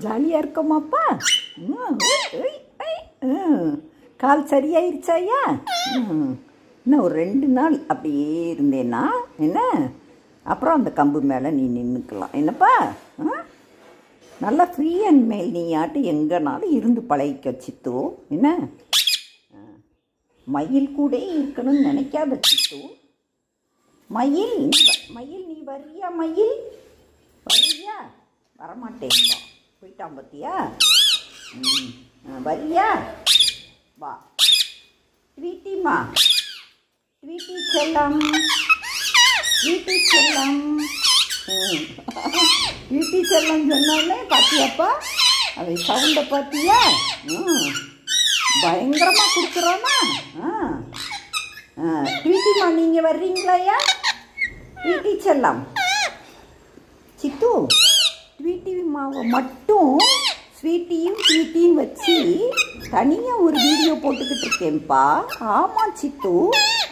ஜாலியாக இருக்கோமாப்பா ம், ஐ, ஐ, ம். கால் சரியாயிருச்சாயா ம். இன்னும் ஒரு ரெண்டு நாள் அப்படியே இருந்தேன்னா என்ன அப்புறம் அந்த கம்பு மேலே நீ நின்றுக்கலாம் என்னப்பா ஆ? நல்லா ஃப்ரீ அண்ட் மேல் நீ ஆட்டு எங்கேனாலும் இருந்து பழகிக்க சித்து என்ன ஆ. மயில் கூட இருக்கணும்னு நினைக்காத சித்து மயில் நீ வ- மயில் நீ வர்றியா மயில் வர்றியா வரமாட்டேன்பா போயிட்டான் பார்த்தியா ம் ஆ, வர்றியா வா ஸ்வீட்டிமா ஸ்வீட்டி செல்லம் ஸ்வீட்டி செல்லம் ம். ஸ்வீட்டி செல்லம் சொன்னாலே பாத்தியாப்பா அதை சவுண்டை பார்த்தியா ம் பயங்கரமாக கொடுக்குறானா ஆ ஆ ஸ்வீட்டிமா நீங்கள் வர்றீங்களாயா ஸ்வீட்டி செல்லம் சித்து ஸ்வீட்டி மாவை மட்டும் ஸ்வீட்டியும் ஸ்வீட்டியும் வச்சு தனியாக ஒரு வீடியோ போட்டுக்கிட்டு இருக்கேன்ப்பா ஆமாம் சித்து